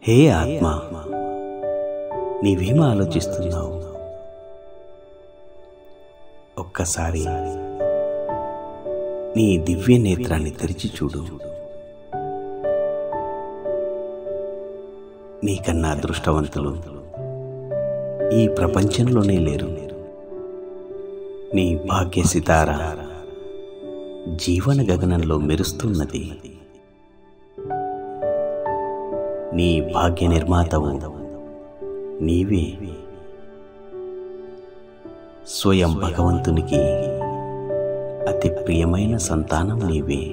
హే ఆత్మ నీవేం ఆలోచిస్తున్నావు ఒక్కసారి నీ దివ్య నేత్రాన్ని తెరిచి చూడు నీకన్నా అదృష్టవంతులు ఈ ప్రపంచంలోనే లేరు నీ భాగ్య సితార జీవన గగనంలో మెరుస్తున్నది నీ భాగ్య నిర్మాతవు నీవే స్వయం భగవంతునికి అతి ప్రియమైన సంతానం నీవే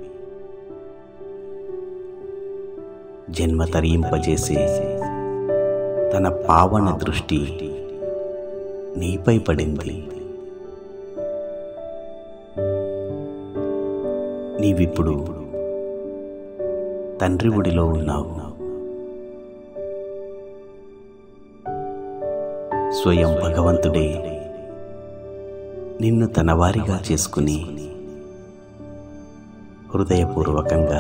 జన్మ తరింపజేసే తన పావన దృష్టి నీపై పడింది నీవిప్పుడు తండ్రి ఒడిలో ఉన్నావు స్వయం భగవంతుడే నిన్ను తన వారిగా చేసుకుని హృదయపూర్వకంగా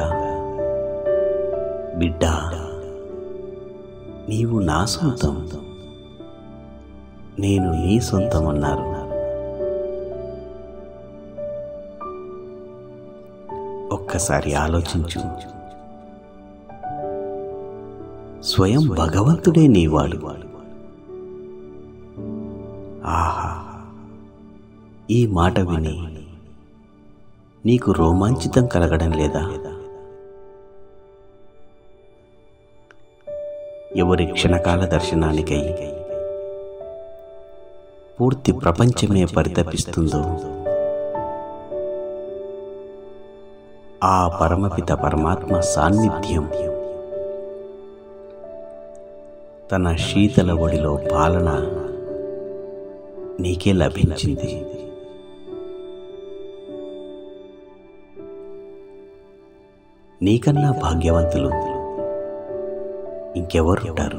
బిడ్డ నీవు నా సొంతం నేను నీ సొంతం అన్నారు ఒక్కసారి ఆలోచించు స్వయం భగవంతుడే నీవాడు ఆహా ఈ మాట విని నీకు రోమాంచితం కలగడం లేదా ఎవరి క్షణకాల దర్శనానికై పూర్తి ప్రపంచమే పరితపిస్తుందో ఆ పరమపిత పరమాత్మ సాన్నిధ్యం తన శీతల ఒడిలో పాలన నీకే లభించింది నీకన్నా భాగ్యవంతులు ఇంకెవరుంటారు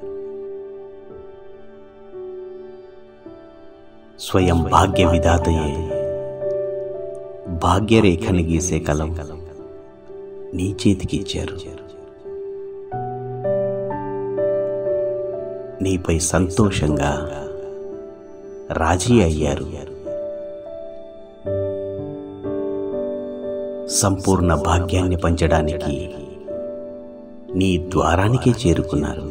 స్వయం భాగ్య విధాతయే భాగ్యరేఖని గీసే కలం నీ చేతికిచ్చారు నీపై సంతోషంగా రాజీ అయ్యారు సంపూర్ణ భాగ్యాన్ని పంచడానికి నీ ద్వారానికే చేరుకున్నారు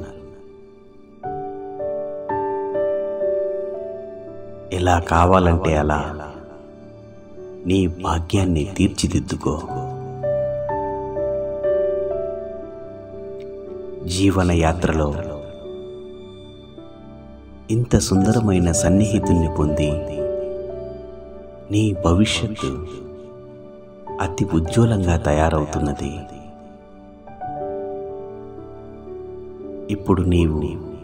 ఎలా కావాలంటే అలా నీ భాగ్యాన్ని తీర్చిదిద్దుకో జీవన యాత్రలో ఇంత సుందరమైన సన్నిహితుణ్ణి పొంది నీ భవిష్యత్తు అతి ఉజ్వలంగా తయారవుతున్నది ఇప్పుడు నీవు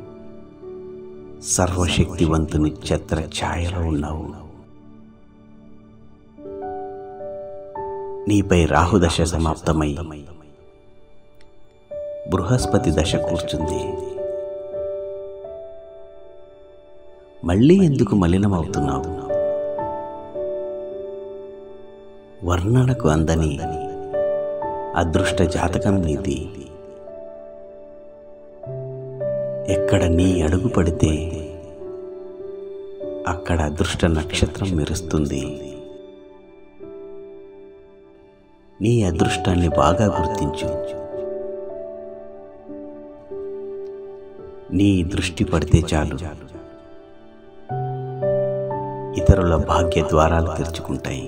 సర్వశక్తివంతుని ఛత్ర ఛాయలో ఉన్నావు నీపై రాహుదశ సమాప్తమై బృహస్పతి దశ కూర్చుంది మళ్ళీ ఎందుకు మలినమవుతున్నావు వర్ణనకు అందని అదృష్ట జాతకం నీది ఎక్కడ నీ అడుగు పడితే అక్కడ అదృష్ట నక్షత్రం మెరుస్తుంది నీ అదృష్టాన్ని బాగా గుర్తించు నీ దృష్టి పడితే చాలు ఇతరుల భాగ్య ద్వారాలు తెరుచుకుంటాయి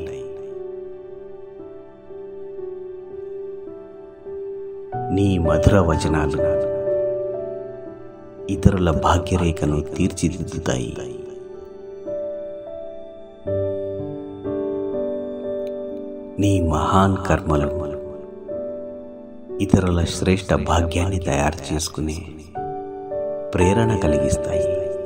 నీ మధుర వచనాలు ఇతరుల భాగ్యరేఖను తీర్చిదిద్దుతాయి నీ మహాన్ కర్మలు ఇతరుల శ్రేష్ట భాగ్యాన్ని తయారు చేసుకునే ప్రేరణ కలిగిస్తాయి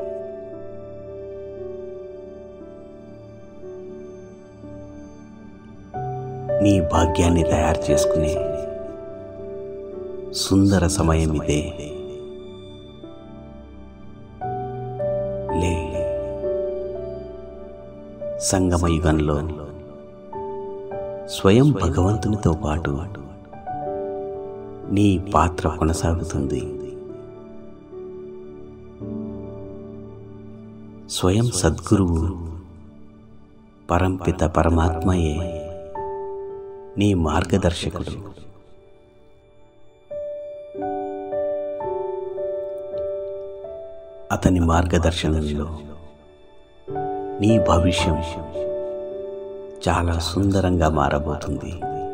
నీ భాగ్యాన్ని తయారు చేసుకునే సుందర సమయం ఇదే లే సంగమ యుగంలో స్వయం భగవంతునితో పాటు నీ పాత్ర కొనసాగుతుంది స్వయం సద్గురువు పరంపిత పరమాత్మయే నీ మార్గదర్శకుడు అతని మార్గదర్శనంలో నీ భవిష్యం చాలా సుందరంగా మారబోతుంది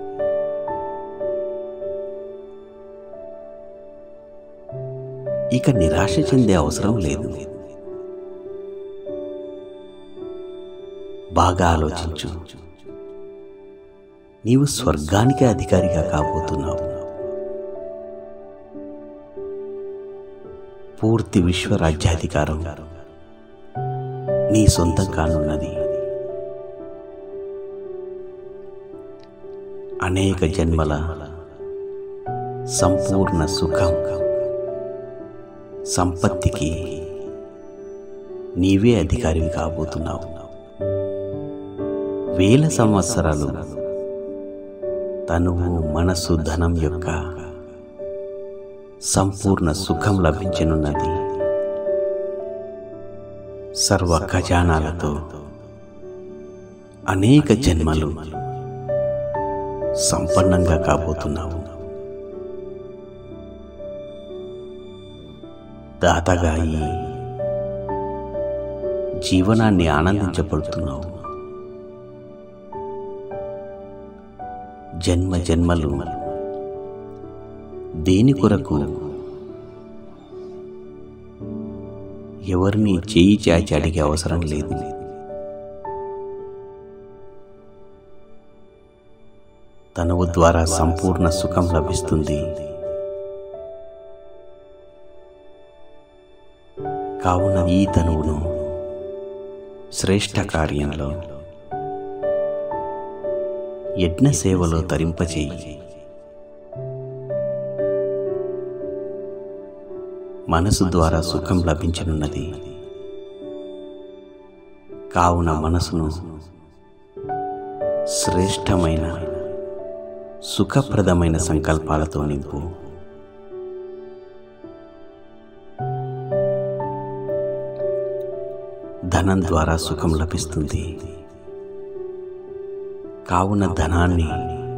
ఇక నిరాశ చెందే అవసరం లేదు బాగా ఆలోచించు నీవు స్వర్గానికి అధికారిగా కాబోతున్నావు పూర్తి విశ్వ రాజ్యాధికారం నీ సొంతం కానున్నది అనేక జన్మల సంపూర్ణ సుఖం సంపత్తికి నీవే అధికారివి కాబోతున్నావు వేల సంవత్సరాలు తనువు మనసు ధనం యొక్క సంపూర్ణ సుఖం లభించనున్నది సర్వ ఖజానాలతో అనేక జన్మలు సంపన్నంగా కాబోతున్నావు దాతగా ఈ జీవనాన్ని ఆనందించబడుతున్నావు జన్మ జన్మలు దేని కొరకు ఎవరిని చేయి చాచి అడిగే అవసరం లేదు తనువు ద్వారా సంపూర్ణ సుఖం లభిస్తుంది కావున ఈ తనువును శ్రేష్ఠ కార్యంలో యజ్ఞ సేవలో తరింపచేయి మనసు ద్వారా సుఖం లభించనున్నది కావున మనసును శ్రేష్టమైన సుఖప్రదమైన సంకల్పాలతో నింపు ధనం ద్వారా సుఖం లభిస్తుంది కావున ధనాన్ని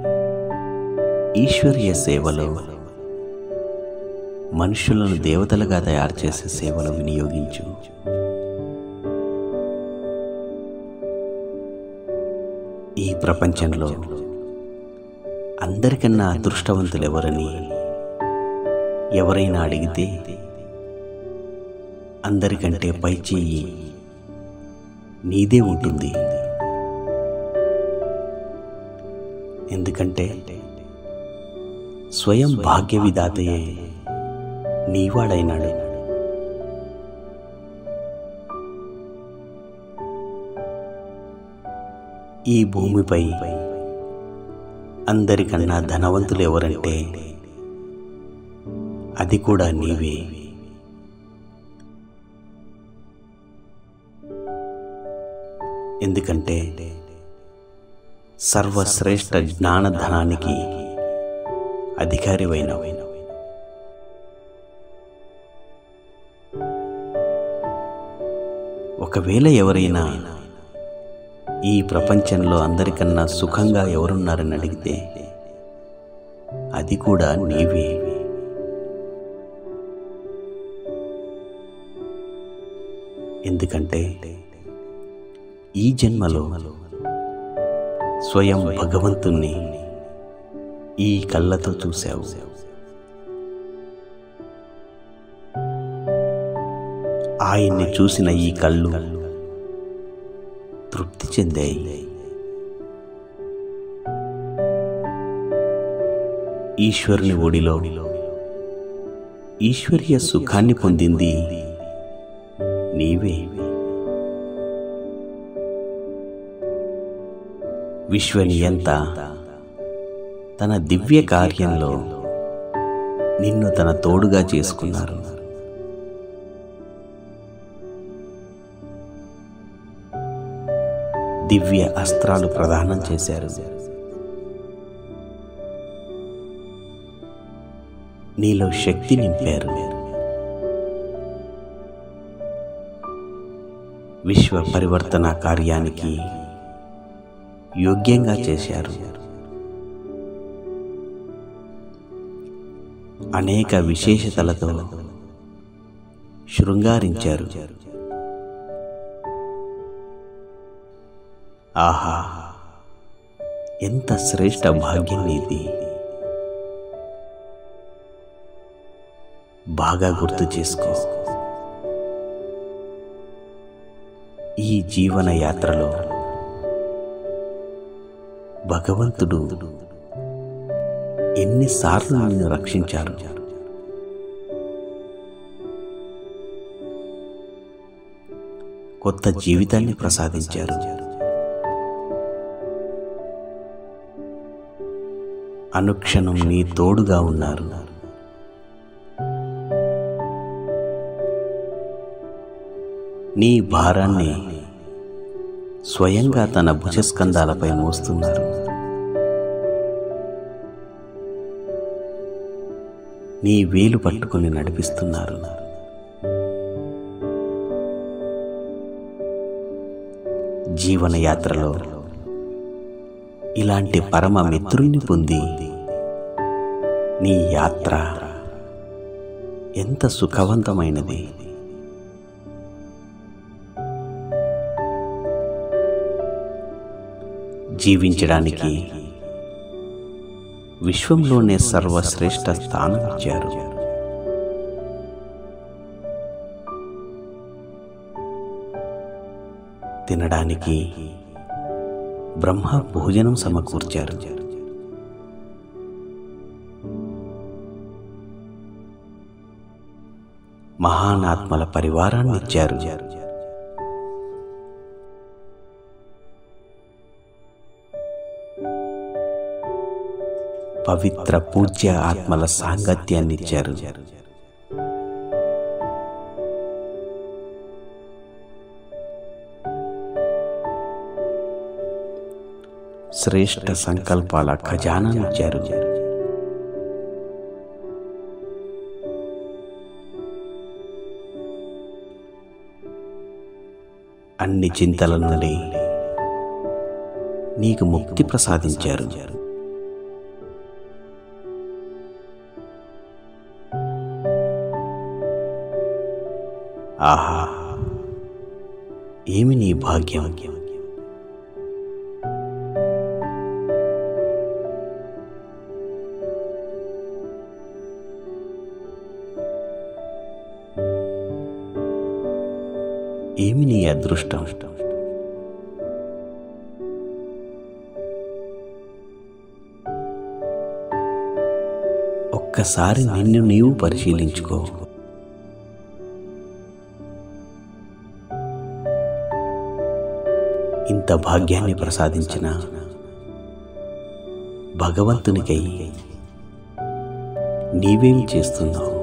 ఈశ్వర్య సేవలో మనుషులను దేవతలుగా తయారు చేసే సేవలు వినియోగించు ఈ ప్రపంచంలో అందరికన్నా అదృష్టవంతులు ఎవరని ఎవరైనా అడిగితే అందరికంటే పై చెయ్యి నీదే ఉంటుంది ఎందుకంటే స్వయం భాగ్య విధాతయే నీవాడైనాడు ఈ భూమిపై అందరికన్నా ధనవంతులు ఎవరంటే అది కూడా నీవే ఎందుకంటే సర్వశ్రేష్ఠ జ్ఞానధనానికి అధికారివైనవు ఒకవేళ ఎవరైనా ఈ ప్రపంచంలో అందరికన్నా సుఖంగా ఎవరున్నారని అడిగితే అది కూడా నీవే ఎందుకంటే ఈ జన్మలో స్వయం భగవంతుణ్ణి ఈ కళ్ళతో చూశావు ఆయన్ని చూసిన ఈ కళ్ళు తృప్తి చెందాయి ఈశ్వరుని ఒడిలో ఈశ్వర్య సుఖాన్ని పొందింది నీవే విశ్వనియంత తన దివ్య కార్యంలో నిన్ను తన తోడుగా చేసుకున్నారు దివ్య అస్త్రాలు ప్రదానం చేశారు నీలో శక్తి నింపారు విశ్వ పరివర్తన కార్యానికి యోగ్యంగా చేశారు అనేక విశేషతలతో శృంగారించారు ఆహా ఎంత శ్రేష్ట భాగ్యం నీది బాగా గుర్తు చేసుకో ఈ జీవన యాత్రలో భగవంతుడు ఎన్నిసార్లు నిన్ను రక్షించారు కొత్త జీవితాన్ని ప్రసాదించారు అనుక్షణం నీ తోడుగా ఉన్నారు నీ భారాన్ని స్వయంగా తన భుజస్కంధాలపై మోస్తున్నారు నీ వేలు పట్టుకుని నడిపిస్తున్నారు జీవన యాత్రలో ఇలాంటి పరమ మిత్రుని పొంది నీ యాత్ర ఎంత సుఖవంతమైనది జీవించడానికి విశ్వంలోనే సర్వశ్రేష్ఠ స్థానం ఇచ్చారు తినడానికి బ్రహ్మ భోజనం సమకూర్చారు మహానాత్మల పరివారాన్ని ఇచ్చారు పవిత్ర పూజ్య ఆత్మల సాంగత్యాన్ని ఇచ్చారు శ్రేష్ఠ సంకల్పాల ఖజానాను ఇచ్చారు అన్ని చింతల నుండి నీకు ముక్తి ప్రసాదించారు ఆహా ఏమి నీ భాగ్యం ఏమి నీ అదృష్టం ఒక్కసారి నిన్ను నీవు పరిశీలించుకో ఇంత భాగ్యాన్ని ప్రసాదించిన భగవంతునికై నీవేం చేస్తున్నావు